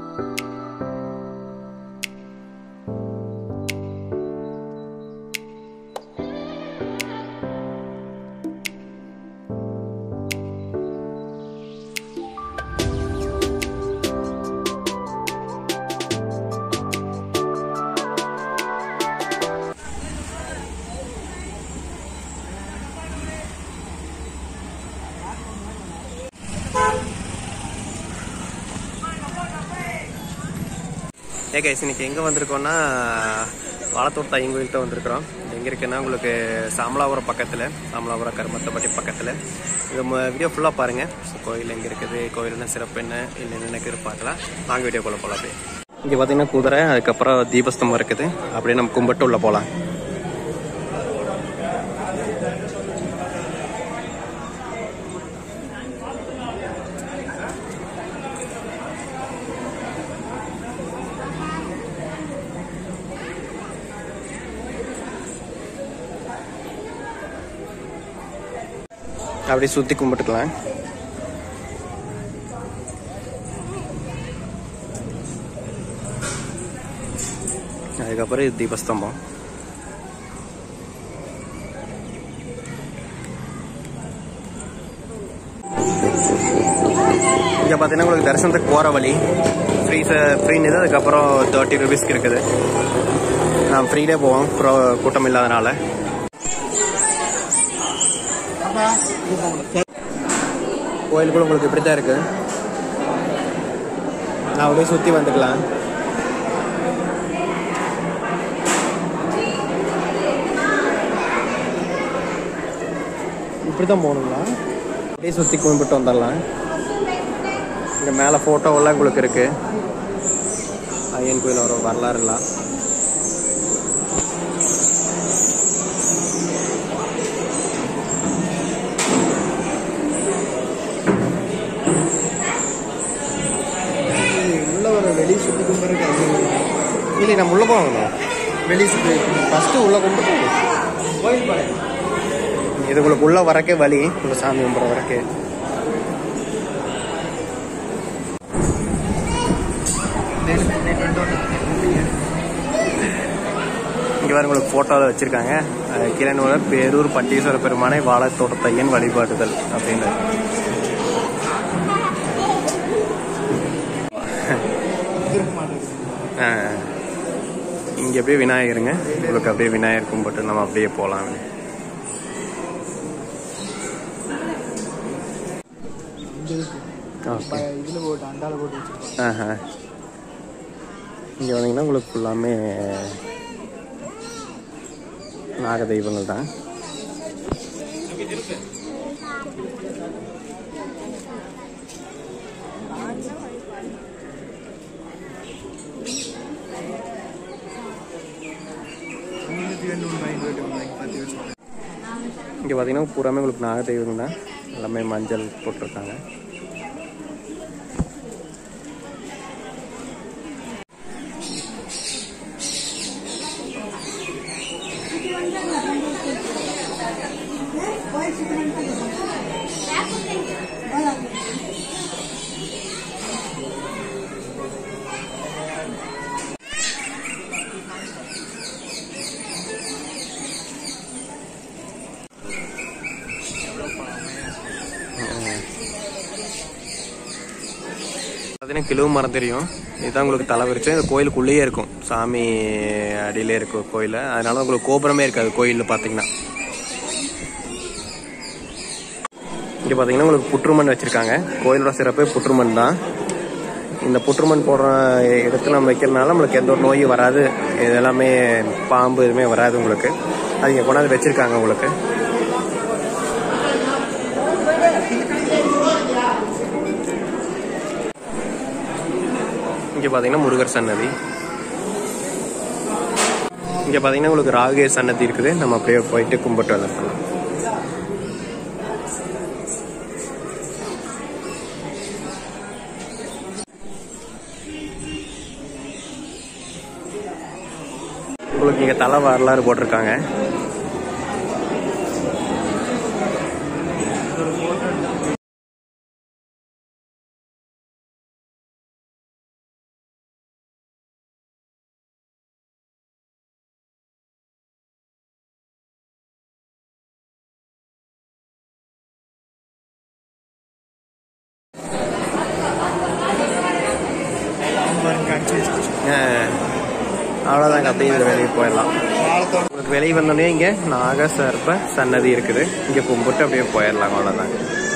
ஏ guys இன்னைக்கு எங்கே வந்திருக்கோம்னா வாழத்தூர் தையன் கோயில்கிட்ட வந்திருக்கிறோம் எங்கே இருக்குன்னா உங்களுக்கு சாமலாபுரம் பக்கத்தில் சாமலாபுரம் கருமத்தப்பட்டி பக்கத்தில் இது வீடியோ ஃபுல்லாக பாருங்கள் ஸோ கோயில் எங்கே இருக்குது கோயில் என்ன சிறப்பு என்ன இல்லை என்ன இருக்குது பார்க்கலாம் வாங்க வீடியோக்குள்ளே போகலாம் அப்படியே இங்கே பார்த்தீங்கன்னா குதிரை அதுக்கப்புறம் தீபஸ்தம்பம் இருக்குது அப்படியே நம்ம கும்பிட்டு உள்ளே போகலாம் அப்படியே சுற்றி கும்பிட்டுக்கலாம் அதுக்கப்புறம் இது தீபஸ்தம்பம் இங்கே பார்த்தீங்கன்னா உங்களுக்கு தரிசனத்துக்கு போகிற வழி ஃப்ரீ ஃப்ரீன்னு இது அதுக்கப்புறம் தேர்ட்டி ருபீஸ்க்கு இருக்குது நான் ஃப்ரீலே போவோம் அப்புறம் கூட்டம் இல்லாதனால கோயிலுக்குள்ள உங்களுக்கு இப்படி தான் இருக்கு நான் அப்படியே சுற்றி வந்துக்கலாம் இப்படி தான் போகணுங்களா அப்படியே சுற்றி கும்பிட்டு வந்துடலாம் இங்கே மேலே ஃபோட்டோவெல்லாம் உங்களுக்கு இருக்கு ஐயன் கோயில் வரும் வரலாறுலாம் உள்ள ஒரு வெளி சுத்தி கும்பிட்றது இல்லை நம்ம உள்ளே போகணும் வெளி சுத்தி ஃபஸ்ட்டு உள்ளே கும்பிட்டு கோயில் பாருங்க இது உங்களுக்கு உள்ள வரக்கே வழி உள்ள சாமி கும்பிட்ற வரக்கே இங்கே வேறு உங்களுக்கு ஃபோட்டோவில் வச்சுருக்காங்க கீழே பேரூர் பட்டீஸ்வர பெருமானை வாழைத்தோட்டத்தையன் வழிபாடுதல் அப்படின்னு இங்கே அப்படியே விநாயகருங்க உங்களுக்கு அப்படியே விநாயகர் கும்பிட்டு நம்ம அப்படியே போகலாம் ஓகே இதுல போட்டு அண்டால போட்டு வச்சிருக்கோம் ஆஹா இங்கே வந்தீங்கன்னா உங்களுக்கு ஃபுல்லாமே நாக தெய்வங்கள் தான் முன்னூத்தி ரெண்டு ஒன்று வாங்கி போயிட்டு வாங்கி பத்து வச்சுருக்கோம் இங்கே பார்த்தீங்கன்னா பூராமே உங்களுக்கு நாக தெய்வங்கள் தான் எல்லாமே மஞ்சள் போட்டிருக்காங்க பார்த்தீங்கன்னா கிலோ மரம் தெரியும் இதுதான் உங்களுக்கு தலை விரிச்சு இந்த கோயிலுக்குள்ளேயே இருக்கும் சாமி அடியிலே இருக்கும் கோயில் அதனால உங்களுக்கு கோபுரமே இருக்காது கோயிலில் பார்த்தீங்கன்னா இங்கே பார்த்தீங்கன்னா உங்களுக்கு புற்றுமண் வச்சுருக்காங்க கோயிலோட சிறப்பே புற்றுமண் தான் இந்த புற்றுமண் போடுற இடத்துல நம்ம வைக்கிறதுனால நம்மளுக்கு எந்த ஒரு நோயும் வராது இது எல்லாமே பாம்பு எதுவுமே வராது உங்களுக்கு அது இங்கே கொண்டாந்து வச்சுருக்காங்க உங்களுக்கு இங்கே பார்த்தீங்கன்னா முருகர் சன்னதி இங்கே பார்த்தீங்கன்னா உங்களுக்கு ராகு சன்னதி இருக்குது நம்ம அப்படியே போயிட்டு கும்பிட்டு வந்துடலாம் உங்களுக்கு இங்கே தலை வரலாறு போட்டிருக்காங்க பாருங்க அடிச்சு வச்சு அவ்வளோதாங்க அப்படியே இதில் வெளியே போயிடலாம் வாழைத்தோட்டம் உங்களுக்கு வெளியே வந்தோடனே இங்கே நாகசர்ப்ப சன்னதி இருக்குது இங்கே கும்பிட்டு அப்படியே போயிடலாம் அவ்வளோதாங்க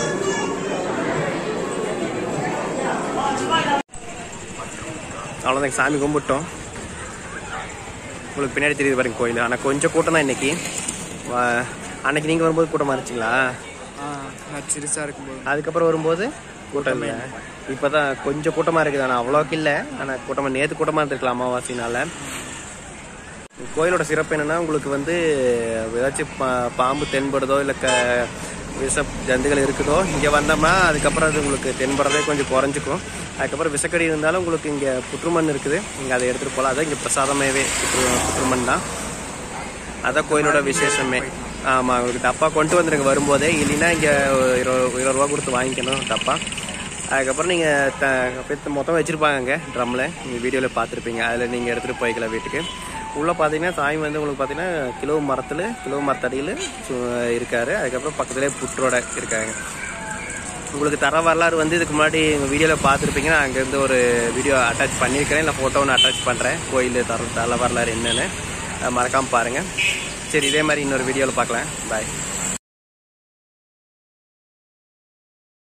அவ்வளோதாங்க சாமி கும்பிட்டோம் உங்களுக்கு பின்னாடி தெரியுது பாருங்க கோயில் ஆனால் கொஞ்சம் கூட்டம் தான் இன்னைக்கு வா- அன்னைக்கு நீங்கள் வரும்போது கூட்டமாக இருந்துச்சுங்களா ஆ நான் சிறுசாக இருக்கும்போது அதுக்கப்புறம் வரும்போது கூட்டம் இல்லை இப்போ தான் கொஞ்சம் கூட்டமாக இருக்குது ஆனால் அவ்வளோக்கு இல்லை ஆனால் கூட்டமாக நேற்று கூட்டமாக இருந்திருக்கலாம் அமாவாசைனால கோயிலோட சிறப்பு என்னன்னா உங்களுக்கு வந்து ஏதாச்சும் பா- பாம்பு தென்படுதோ இல்லை க விஷ ஜந்துகள் இருக்குதோ இங்கே வந்தோம்னா அதுக்கப்புறம் அது உங்களுக்கு தென்படுறதே கொஞ்சம் குறைஞ்சிக்கும் அதுக்கப்புறம் விஷக்கடி இருந்தாலும் உங்களுக்கு இங்கே புற்றுமண் இருக்குது நீங்கள் அதை எடுத்துகிட்டு போகலாம் அதான் இங்கே பிரசாதமேவே புற்று புற்றுமண் தான் அதான் கோயிலோட விசேஷமே ஆமாம் உங்களுக்கு டப்பா கொண்டு வந்துருங்க வரும்போதே இல்லைன்னா இங்கே இருபது இருபது ரூபா கொடுத்து வாங்கிக்கணும் டப்பா அதுக்கப்புறம் நீங்கள் த அப்படியே மொத்தம் வச்சுருப்பாங்க அங்கே ட்ரம்மில் நீங்கள் வீடியோவில் பார்த்துருப்பீங்க அதில் நீங்கள் எடுத்துகிட்டு போய்க்கலாம் வீட்டுக்கு உள்ளே பார்த்தீங்கன்னா சாமி வந்து உங்களுக்கு பார்த்தீங்கன்னா கிலோ மரத்தில் கிலோ மரத்தடியில் இருக்காரு அதுக்கப்புறம் பக்கத்துலேயே புற்றோட இருக்காங்க உங்களுக்கு தர வரலாறு வந்து இதுக்கு முன்னாடி எங்கள் வீடியோவில் பார்த்துருப்பீங்க நான் அங்கேருந்து ஒரு வீடியோ அட்டாச் பண்ணியிருக்கிறேன் இல்லை ஃபோட்டோ ஒன்று அட்டாச் பண்ணுறேன் கோயில் தர தர வரலாறு என்னென்னு மறக்காமல் பாருங்கள் சரி இதே மாதிரி இன்னொரு வீடியோவில் பார்க்கலாம் பாய்